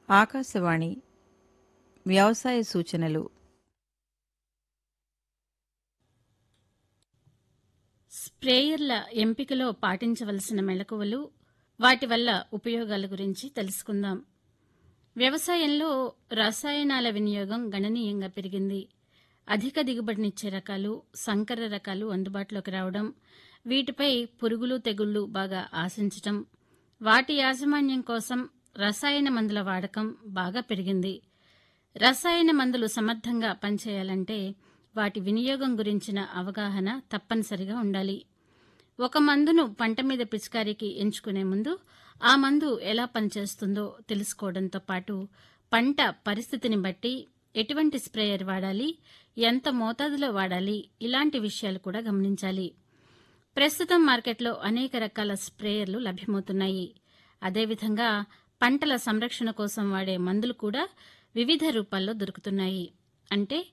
ఆకాశవాణి వ్యవసాయ సూచనలు స్ప్రేయర్ల ఎంపికలో పాటించవలసిన మెళకువలు వాటి వల్ల ఉపయోగాల గురించి తెలుసుకుందాం వ్యవసాయంలో రసాయనాల వినియోగం గణనీయంగా పెరిగింది అధిక దిగుబడినిచ్చే రకాలు సంకర రకాలు అందుబాటులోకి రావడం వీటిపై పురుగులు తెగుళ్లు బాగా ఆశించటం వాటి యాజమాన్యం కోసం రసాయన మందుల వాడకం బాగా పెరిగింది రసాయన మందులు సమర్థంగా పనిచేయాలంటే వాటి వినియోగం గురించిన అవగాహన తప్పనిసరిగా ఉండాలి ఒక మందును పంట మీద పిచికారీకి ఎంచుకునే ముందు ఆ మందు ఎలా పనిచేస్తుందో తెలుసుకోవడంతో పాటు పంట పరిస్థితిని బట్టి ఎటువంటి స్ప్రేయర్ వాడాలి ఎంత మోతాదులో వాడాలి ఇలాంటి విషయాలు కూడా గమనించాలి ప్రస్తుతం మార్కెట్లో అనేక రకాల స్ప్రేయర్లు లభ్యమవుతున్నాయి అదేవిధంగా పంటల సంరక్షణ కోసం వాడే మందులు కూడా వివిధ రూపాల్లో దొరుకుతున్నాయి అంటే